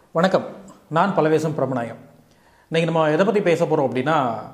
வணக்கம் நான் பலவேசம் பிரபநாயம் இன்னைக்கு நம்ம எதை பற்றி பேச போகிறோம் அப்படின்னா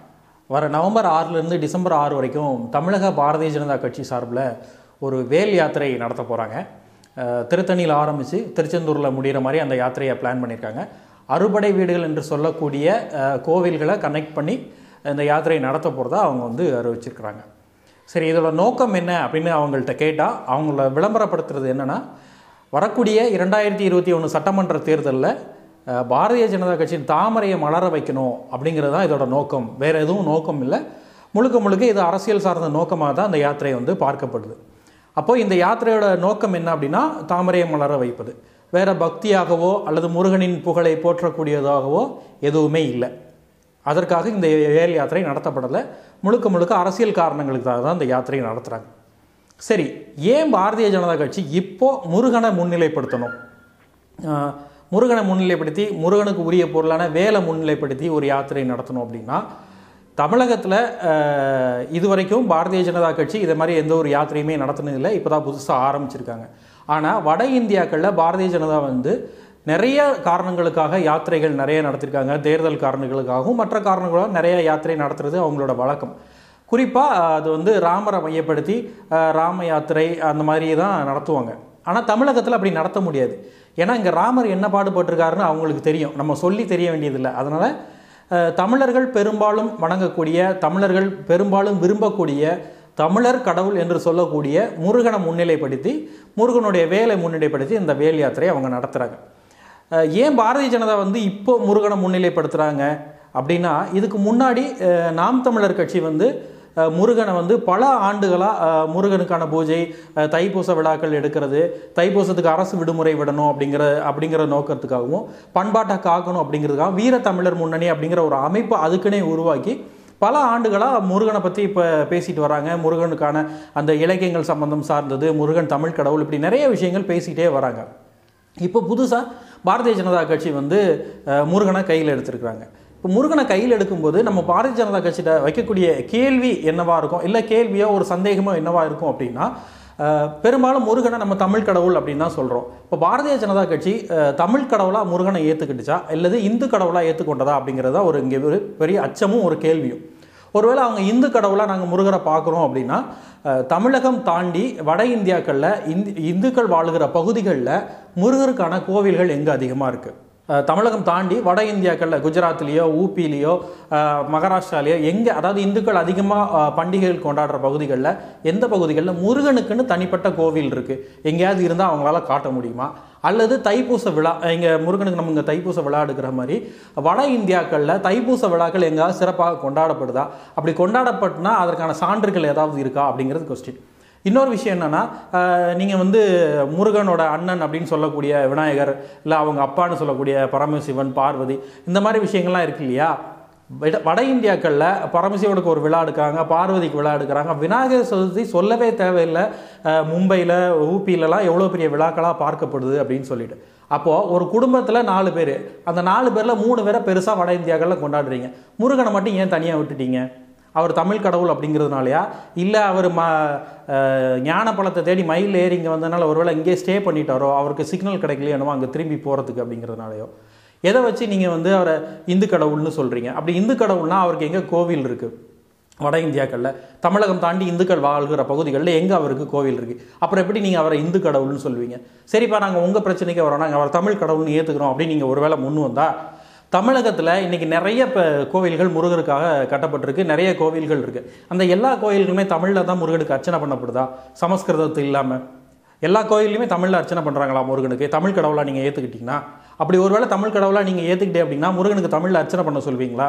வர நவம்பர் ஆறுலேருந்து டிசம்பர் ஆறு வரைக்கும் தமிழக பாரதிய ஜனதா கட்சி சார்பில் ஒரு வேல் யாத்திரை நடத்த போகிறாங்க திருத்தணியில் ஆரம்பித்து திருச்செந்தூரில் முடிகிற மாதிரி அந்த யாத்திரையை பிளான் பண்ணியிருக்காங்க அறுபடை வீடுகள் என்று சொல்லக்கூடிய அஹ், கோவில்களை கனெக்ட் பண்ணி இந்த யாத்திரையை நடத்த போகிறதா அவங்க வந்து அறிவிச்சிருக்கிறாங்க சரி இதோட நோக்கம் என்ன அப்படின்னு அவங்கள்ட்ட கேட்டால் அவங்கள விளம்பரப்படுத்துறது என்னென்னா வரக்கூடிய இரண்டாயிரத்தி இருபத்தி ஒன்று சட்டமன்ற தேர்தலில் அஹ், பாரதிய ஜனதா கட்சியின் தாமரையை மலர வைக்கணும் அப்படிங்கிறது தான் இதோட நோக்கம் வேறு எதுவும் நோக்கம் இல்லை முழுக்க முழுக்க இது அரசியல் சார்ந்த நோக்கமாக தான் அந்த யாத்திரை வந்து பார்க்கப்படுது அப்போ இந்த யாத்திரையோட நோக்கம் என்ன அப்படின்னா தாமரையை மலர வைப்பது வேற பக்தியாகவோ அல்லது முருகனின் புகழை போற்றக்கூடியதாகவோ எதுவுமே இல்லை அதற்காக இந்த வேல் யாத்திரை நடத்தப்படலை முழுக்க முழுக்க அரசியல் காரணங்களுக்காக தான் இந்த யாத்திரையை நடத்துகிறாங்க சரி ஏன் பாரதிய ஜனதா கட்சி இப்போ முருகனை முன்னிலைப்படுத்தணும் ஆஹ், முருகனை முன்னிலைப்படுத்தி முருகனுக்கு உரிய பொருளான வேலை முன்னிலைப்படுத்தி ஒரு யாத்திரை நடத்தணும் அப்படின்னா தமிழகத்தில் இதுவரைக்கும் பாரதிய ஜனதா கட்சி இதை மாதிரி எந்த ஒரு யாத்திரையுமே நடத்தினதில்லை இப்போ தான் புதுசாக ஆரம்பிச்சிருக்காங்க ஆனால் வட இந்தியாக்களில் பாரதிய ஜனதா வந்து நிறைய காரணங்களுக்காக யாத்திரைகள் நிறைய நடத்திருக்காங்க தேர்தல் காரணங்களுக்காகவும் மற்ற காரணங்களாக நிறைய யாத்திரை நடத்துறது அவங்களோட வழக்கம் குறிப்பாக அது வந்து ராமரை மையப்படுத்தி அஹ், ராம யாத்திரை அந்த மாதிரி தான் நடத்துவாங்க ஆனால் தமிழகத்தில் அப்படி நடத்த முடியாது ஏன்னா இங்கே ராமர் என்ன பாடுபட்டிருக்காருன்னு அவங்களுக்கு தெரியும் நம்ம சொல்லி தெரிய வேண்டியதில்லை அதனால் அஹ், தமிழர்கள் பெரும்பாலும் வணங்கக்கூடிய தமிழர்கள் பெரும்பாலும் விரும்பக்கூடிய தமிழர் கடவுள் என்று சொல்லக்கூடிய முருகனை முன்னிலைப்படுத்தி முருகனுடைய வேலை முன்னிலைப்படுத்தி இந்த வேல் யாத்திரையை அவங்க நடத்துகிறாங்க அஹ் ஏன் பாரதிய ஜனதா வந்து இப்போ முருகனை முன்னிலைப்படுத்துகிறாங்க அப்படின்னா இதுக்கு முன்னாடி அஹ், நாம் தமிழர் கட்சி வந்து அஹ், முருகனை வந்து பல ஆண்டுகளாக முருகனுக்கான பூஜை அஹ், தைப்பூச விழாக்கள் எடுக்கிறது தைப்பூசத்துக்கு அரசு விடுமுறை விடணும் அப்படிங்கிற அப்படிங்கிற நோக்கத்துக்காகவும் பண்பாட்டை காக்கணும் அப்படிங்கிறதுக்காக வீர தமிழர் முன்னணி அப்படிங்கிற ஒரு அமைப்பு அதுக்குன்னே உருவாக்கி பல ஆண்டுகளாக முருகனை பற்றி இப்போ பேசிட்டு வராங்க முருகனுக்கான அந்த இலக்கியங்கள் சம்பந்தம் சார்ந்தது முருகன் தமிழ் கடவுள் இப்படி நிறைய விஷயங்கள் பேசிக்கிட்டே வராங்க இப்போ புதுசாக பாரதிய ஜனதா கட்சி வந்து அஹ், முருகனை கையில் எடுத்திருக்கிறாங்க இப்போ முருகனை கையில் எடுக்கும்போது நம்ம பாரதிய ஜனதா கட்சியிட்ட வைக்கக்கூடிய கேள்வி என்னவா இருக்கும் இல்லை கேள்வியோ ஒரு சந்தேகமோ என்னவா இருக்கும் அப்படின்னா அஹ், பெரும்பாலும் முருகனை நம்ம தமிழ் கடவுள் அப்படின்னு தான் சொல்கிறோம் இப்போ பாரதிய ஜனதா கட்சி அஹ், தமிழ் கடவுளாக முருகனை ஏற்றுக்கிட்டுச்சா அல்லது இந்து கடவுளாக ஏற்றுக்கொண்டதா அப்படிங்கிறதா ஒரு இங்கே ஒரு பெரிய அச்சமும் ஒரு கேள்வியும் ஒருவேளை அவங்க இந்து கடவுளாக நாங்கள் முருகரை பார்க்குறோம் அப்படின்னா அஹ், தமிழகம் தாண்டி வட இந்தியாக்களில் இந்து இந்துக்கள் வாழுகிற பகுதிகளில் முருகருக்கான கோவில்கள் எங்கே அதிகமாக இருக்குது தமிழகம் தாண்டி வட இந்தியாக்களில் குஜராத்லேயோ ஊபிலேயோ மகாராஷ்டிராலேயோ எங்கே அதாவது இந்துக்கள் அதிகமாக பண்டிகைகள் கொண்டாடுற பகுதிகளில் எந்த பகுதிகளில் முருகனுக்குன்னு தனிப்பட்ட கோவில் இருக்குது எங்கேயாவது இருந்தால் அவங்களால காட்ட முடியுமா அல்லது தைப்பூச விழா இங்கே முருகனுக்கு நம்ம இங்கே தைப்பூச விழா எடுக்கிற மாதிரி வட இந்தியாக்களில் தைப்பூச விழாக்கள் எங்கேயாவது சிறப்பாக கொண்டாடப்படுதா அப்படி கொண்டாடப்பட்டுனா அதற்கான சான்றுகள் ஏதாவது இருக்கா அப்படிங்கிறது கொஸ்டின் இன்னொரு விஷயம் என்னன்னா நீங்கள் வந்து முருகனோட அண்ணன் அப்படின்னு சொல்லக்கூடிய விநாயகர் இல்லை அவங்க அப்பான்னு சொல்லக்கூடிய பரமசிவன் பார்வதி இந்த மாதிரி விஷயங்கள்லாம் இருக்கு இல்லையா வட வட இந்தியாக்களில் பரமசிவனுக்கு ஒரு விழா எடுக்கிறாங்க பார்வதிக்கு விழா எடுக்கிறாங்க விநாயகர் சதுர்த்தி சொல்லவே தேவையில்லை அஹ், மும்பையில் ஊப்பிலலாம் எவ்வளோ பெரிய விழாக்களாக பார்க்கப்படுது அப்படின்னு சொல்லிட்டு அப்போது ஒரு குடும்பத்தில் நாலு பேர் அந்த நாலு பேரில் மூணு பேரை பெருசாக வட இந்தியாக்களில் கொண்டாடுறீங்க முருகனை மட்டும் ஏன் தனியாக விட்டுட்டீங்க அவர் தமிழ் கடவுள் அப்படிங்கிறதுனாலயா இல்லை அவர் ம அஹ், ஞான பழத்தை தேடி மயில் ஏறி இங்கே வந்ததுனால ஒருவேளை இங்கேயே ஸ்டே பண்ணிட்டாரோ அவருக்கு சிக்னல் கிடைக்கலையோ என்னமோ அங்கே திரும்பி போகிறதுக்கு அப்படிங்கிறதுனாலயோ எதை வச்சு நீங்கள் வந்து அவரை இந்து கடவுள்னு சொல்கிறீங்க அப்படி இந்து கடவுள்னா அவருக்கு எங்கே கோவில் இருக்குது வட இந்தியாக்களில் தமிழகம் தாண்டி இந்துக்கள் வாழ்கிற பகுதிகளில் எங்கே அவருக்கு கோவில் இருக்குது அப்புறம் எப்படி நீங்கள் அவரை இந்து கடவுள்னு சொல்லுவீங்க சரிப்பா நாங்கள் உங்கள் பிரச்சனைக்கு வரோம் நாங்கள் அவர் தமிழ் கடவுள்னு ஏற்றுக்கிறோம் அப்படின்னு நீங்கள் ஒருவேளை முன் வந்தா தமிழகத்தில் இன்னைக்கு நிறைய இப்போ கோவில்கள் முருகருக்காக கட்டப்பட்டிருக்கு நிறைய கோவில்கள் இருக்குது அந்த எல்லா கோயில்களுமே தமிழில் தான் முருகனுக்கு அர்ச்சனை பண்ணப்படுதா சமஸ்கிருதத்து இல்லாமல் எல்லா கோயில்லையுமே தமிழில் அர்ச்சனை பண்ணுறாங்களா முருகனுக்கு தமிழ் கடவுளாக நீங்கள் ஏற்றுக்கிட்டீங்கன்னா அப்படி ஒருவேளை தமிழ் கடவுளாக நீங்கள் ஏற்றுக்கிட்டே அப்படின்னா முருகனுக்கு தமிழில் அர்ச்சனை பண்ண சொல்வீங்களா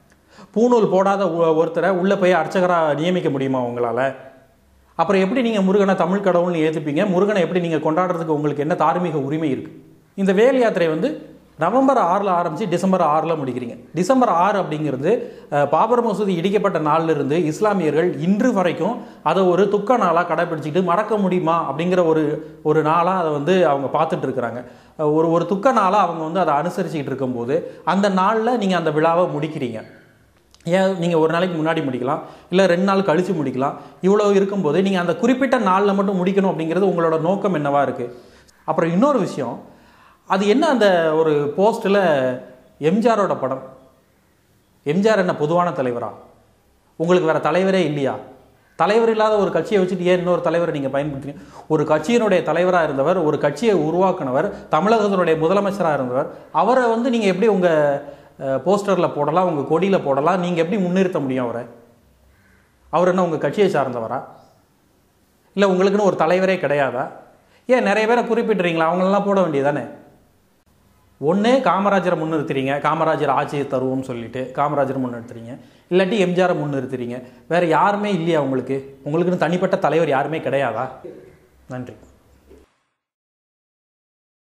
பூணூல் போடாத ஒ- ஒருத்தரை உள்ளே போய் அர்ச்சகராக நியமிக்க முடியுமா உங்களால் அப்புறம் எப்படி நீங்கள் முருகனை தமிழ் கடவுள்னு ஏற்றுப்பீங்க முருகனை எப்படி நீங்கள் கொண்டாடுறதுக்கு உங்களுக்கு என்ன தார்மீக உரிமை இருக்குது இந்த வேல் யாத்திரை வந்து நவம்பர் ஆறில் ஆரம்பித்து டிசம்பர் ஆறில் முடிக்கிறீங்க டிசம்பர் ஆறு அப்படிங்கிறது அஹ், பாபர் மசூதி இடிக்கப்பட்ட நாள்ல இருந்து இஸ்லாமியர்கள் இன்று வரைக்கும் அதை ஒரு துக்க நாளாக கடைபிடிச்சிட்டு மறக்க முடியுமா அப்படிங்கிற ஒரு ஒரு நாளாக அதை வந்து அவங்க பார்த்துட்டு இருக்கிறாங்க அஹ், ஒரு ஒரு துக்க நாளாக அவங்க வந்து அதை அனுசரிச்சுக்கிட்டு இருக்கும்போது அந்த நாளில் நீங்கள் அந்த விழாவை முடிக்கிறீங்க ஏன் நீங்கள் ஒரு நாளைக்கு முன்னாடி முடிக்கலாம் இல்லை ரெண்டு நாள் கழித்து முடிக்கலாம் இவ்வளோ இருக்கும்போது நீங்கள் அந்த குறிப்பிட்ட நாளில் மட்டும் முடிக்கணும் அப்படிங்கிறது உங்களோட நோக்கம் என்னவா இருக்குது அப்புறம் இன்னொரு விஷயம் அது என்ன அந்த ஒரு போஸ்ட்டில் எம்ஜிஆரோட படம் எம்ஜிஆர் என்ன பொதுவான தலைவரா உங்களுக்கு வேற தலைவரே இல்லையா தலைவர் இல்லாத ஒரு கட்சியை வச்சுட்டு ஏன் இன்னொரு தலைவரை நீங்கள் பயன்படுத்துறீங்க ஒரு கட்சியினுடைய தலைவராக இருந்தவர் ஒரு கட்சியை உருவாக்குனவர் தமிழகத்தினுடைய முதலமைச்சராக இருந்தவர் அவரை வந்து நீங்கள் எப்படி உங்கள் போஸ்டரில் போடலாம் உங்கள் கொடியில் போடலாம் நீங்கள் எப்படி முன்னிறுத்த முடியும் அவரை அவர் என்ன உங்கள் கட்சியை சார்ந்தவரா இல்லை உங்களுக்குன்னு ஒரு தலைவரே கிடையாதா ஏன் நிறைய பேரை குறிப்பிட்டுறீங்களா அவங்களெல்லாம் போட வேண்டியதானே ஒன்று காமராஜரை முன்னிறுத்துறீங்க காமராஜர் ஆட்சியை தருவோம்னு சொல்லிட்டு காமராஜர் முன்னிறுத்துறீங்க இல்லாட்டி எம்ஜிஆரை முன்னிறுத்துறீங்க வேற யாருமே இல்லையா உங்களுக்கு உங்களுக்குன்னு தனிப்பட்ட தலைவர் யாருமே கிடையாதா நன்றி